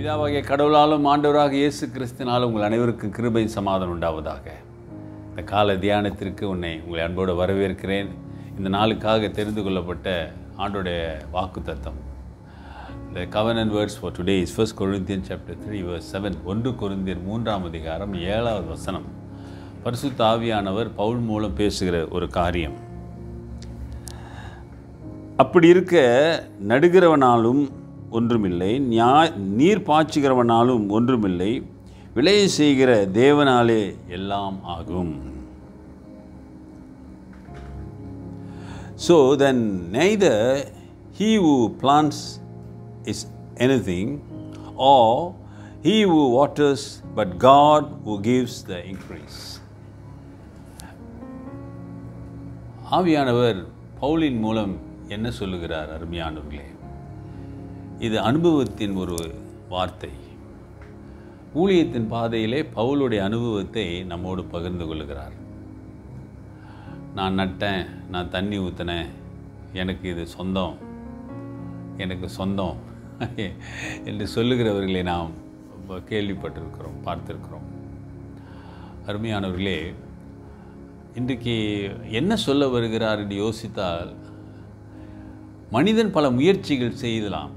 பிதாவாகிய கடவுளாலும் ஆண்டவராக இயேசு கிறிஸ்தினாலும் உங்கள் அனைவருக்கும் கிருபை சமாதானம் உண்டாவதாக இந்த கால தியானத்திற்கு உன்னை உங்களை அன்போடு வரவேற்கிறேன் இந்த நாளுக்காக தெரிந்து கொள்ளப்பட்ட ஆண்டோடைய வாக்கு தத்தம் The covenant words for today is 1 Corinthians chapter 3 verse 7 ஒன்று கொரிந்தியர் மூன்றாம் அதிகாரம் ஏழாவது வசனம் பரிசுத்த ஆவியானவர் பவுல் மூலம் பேசுகிற ஒரு காரியம் அப்படி இருக்க நடுகிறவனாலும் ஒன்றுமில்லை நியா நீர் பாய்ச்சுகிறவனாலும் ஒன்றுமில்லை விளைய செய்கிற தேவனாலே எல்லாம் ஆகும் so then neither he who plants is anything or he who waters but God who gives the increase ஆவியானவர் பவுலின் மூலம் என்ன சொல்லுகிறார் அருமையானவர்களே இது அனுபவத்தின் ஒரு வார்த்தை ஊழியத்தின் பாதையிலே பவுலுடைய அனுபவத்தை நம்மோடு பகிர்ந்து கொள்ளுகிறார் நான் நட்டேன் நான் தண்ணி ஊற்றினேன் எனக்கு இது சொந்தம் எனக்கு சொந்தம் என்று சொல்லுகிறவர்களை நாம் கேள்விப்பட்டிருக்கிறோம் பார்த்திருக்கிறோம் அருமையானவர்களே இன்றைக்கு என்ன சொல்ல வருகிறார் என்று யோசித்தால் மனிதன் பல முயற்சிகள் செய்யலாம்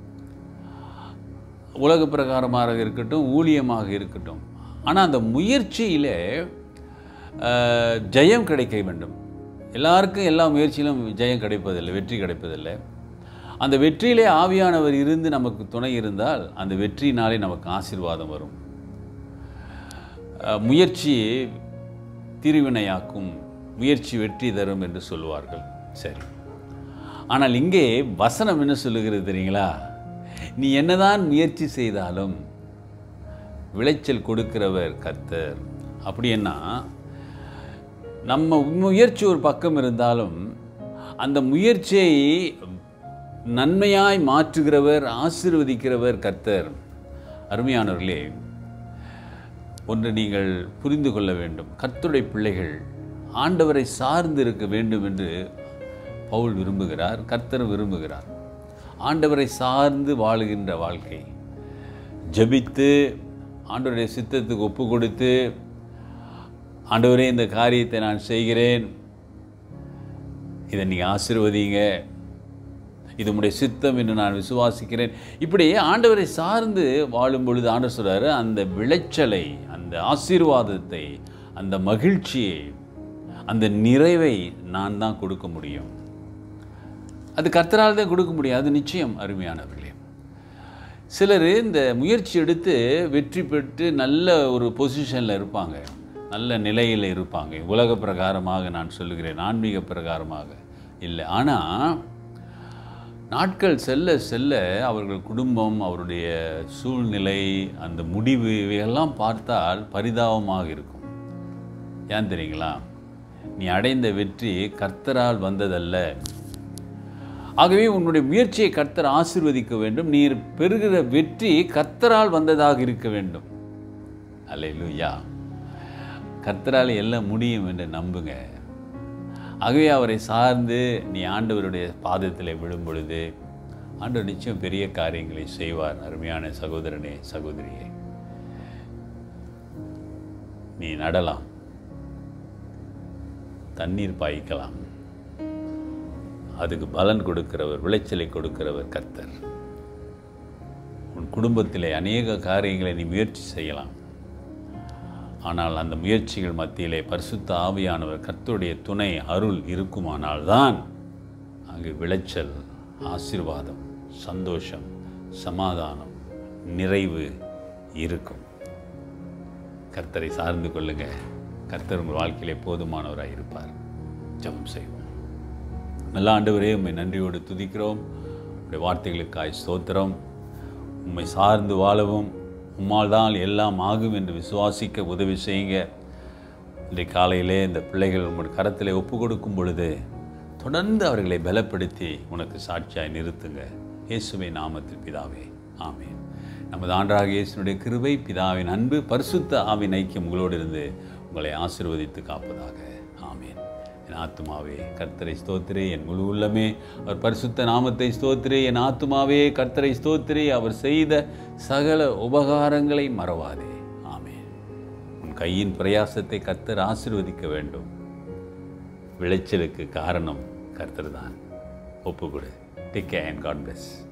உலக பிரகாரமாக இருக்கட்டும் ஊழியமாக இருக்கட்டும் ஆனால் அந்த முயற்சியில் ஜெயம் கிடைக்க வேண்டும் எல்லாருக்கும் எல்லா முயற்சியிலும் ஜெயம் கிடைப்பதில்லை வெற்றி கிடைப்பதில்லை அந்த வெற்றியிலே ஆவியானவர் இருந்து நமக்கு துணை இருந்தால் அந்த வெற்றியினாலே நமக்கு ஆசீர்வாதம் வரும் முயற்சி திருவினையாக்கும் முயற்சி வெற்றி தரும் என்று சொல்லுவார்கள் சரி ஆனால் இங்கே வசனம் என்ன சொல்லுகிறது தெரியுங்களா நீ என்னதான் முயற்சி செய்தாலும் விளைச்சல் கொடுக்கிறவர் கர்த்தர் அப்படின்னா நம்ம முயற்சி ஒரு பக்கம் இருந்தாலும் அந்த முயற்சியை நன்மையாய் மாற்றுகிறவர் ஆசீர்வதிக்கிறவர் கர்த்தர் அருமையானவர்களே ஒன்று நீங்கள் புரிந்து கொள்ள வேண்டும் கர்த்தருடைய பிள்ளைகள் ஆண்டவரை சார்ந்து இருக்க வேண்டும் என்று பவுல் விரும்புகிறார் கர்த்தர் விரும்புகிறார் ஆண்டவரை சார்ந்து வாழுகின்ற வாழ்க்கை ஜபித்து ஆண்டவருடைய சித்தத்துக்கு ஒப்பு கொடுத்து ஆண்டவரே இந்த காரியத்தை நான் செய்கிறேன் இதை நீங்கள் ஆசிர்வதிங்க இது உடைய சித்தம் என்று நான் விசுவாசிக்கிறேன் இப்படி ஆண்டவரை சார்ந்து வாழும் பொழுது ஆண்டவர் சொல்கிறாரு அந்த விளைச்சலை அந்த ஆசீர்வாதத்தை அந்த மகிழ்ச்சியை அந்த நிறைவை நான் தான் கொடுக்க முடியும் அது கர்த்தரால் தான் கொடுக்க முடியும் அது நிச்சயம் அருமையானவர்களே சிலர் இந்த முயற்சி எடுத்து வெற்றி பெற்று நல்ல ஒரு பொசிஷனில் இருப்பாங்க நல்ல நிலையில் இருப்பாங்க உலக பிரகாரமாக நான் சொல்லுகிறேன் ஆன்மீக பிரகாரமாக இல்லை ஆனால் நாட்கள் செல்ல செல்ல அவர்கள் குடும்பம் அவருடைய சூழ்நிலை அந்த முடிவு இவையெல்லாம் பார்த்தால் பரிதாபமாக இருக்கும் ஏன் தெரியுங்களா நீ அடைந்த வெற்றி கர்த்தரால் வந்ததல்ல ஆகவே உன்னுடைய முயற்சியை கர்த்தர் ஆசிர்வதிக்க வேண்டும் நீர் பெறுகிற வெற்றி கர்த்தரால் வந்ததாக இருக்க வேண்டும் அல்ல லூயா கர்த்தரால் எல்லாம் முடியும் என்று நம்புங்க ஆகவே அவரை சார்ந்து நீ ஆண்டவருடைய பாதத்தில் விழும் பொழுது ஆண்டவர் நிச்சயம் பெரிய காரியங்களை செய்வார் அருமையான சகோதரனே சகோதரியே நீ நடலாம் தண்ணீர் பாய்க்கலாம் அதுக்கு பலன் கொடுக்கிறவர் விளைச்சலை கொடுக்கிறவர் கர்த்தர் உன் குடும்பத்திலே அநேக காரியங்களை நீ முயற்சி செய்யலாம் ஆனால் அந்த முயற்சிகள் மத்தியிலே பரிசுத்த ஆவியானவர் கர்த்தருடைய துணை அருள் இருக்குமானால் தான் அங்கு விளைச்சல் ஆசிர்வாதம் சந்தோஷம் சமாதானம் நிறைவு இருக்கும் கர்த்தரை சார்ந்து கொள்ளுங்க கர்த்தர் உங்கள் வாழ்க்கையிலே போதுமானவராக இருப்பார் ஜபம் செய்வோம் நல்ல ஆண்டவரே உண்மை நன்றியோடு துதிக்கிறோம் உடைய வார்த்தைகளுக்காய் ஸ்தோத்திரம் உண்மை சார்ந்து வாழவும் உம்மால் தான் எல்லாம் ஆகும் என்று விசுவாசிக்க உதவி செய்யுங்க இன்றைக்கு காலையிலே இந்த பிள்ளைகள் உங்களுடைய கரத்தில் ஒப்பு கொடுக்கும் பொழுது தொடர்ந்து அவர்களை பலப்படுத்தி உனக்கு சாட்சியாய் நிறுத்துங்க இயேசுவை நாமத்தில் பிதாவே ஆமேன் நமது ஆண்டராக இயேசுனுடைய கிருபை பிதாவின் அன்பு பரிசுத்த ஆவின் ஐக்கியம் உங்களோடு இருந்து உங்களை ஆசிர்வதித்து காப்பதாக ஆமேன் என் ஆத்துமாவே கர்த்தரை ஸ்தோத்திரே என் முழு உள்ளமே அவர் பரிசுத்த நாமத்தை ஸ்தோத்திரே என் ஆத்துமாவே கர்த்தரை ஸ்தோத்திரே அவர் செய்த சகல உபகாரங்களை மறவாதே ஆமென் உன் கையின் பிரயாசத்தை கர்த்தர் ஆசீர்வதிக்க வேண்டும் விளைச்சலுக்கு காரணம் கர்த்தர் தான் ஒப்புக்கொடு take care and God plus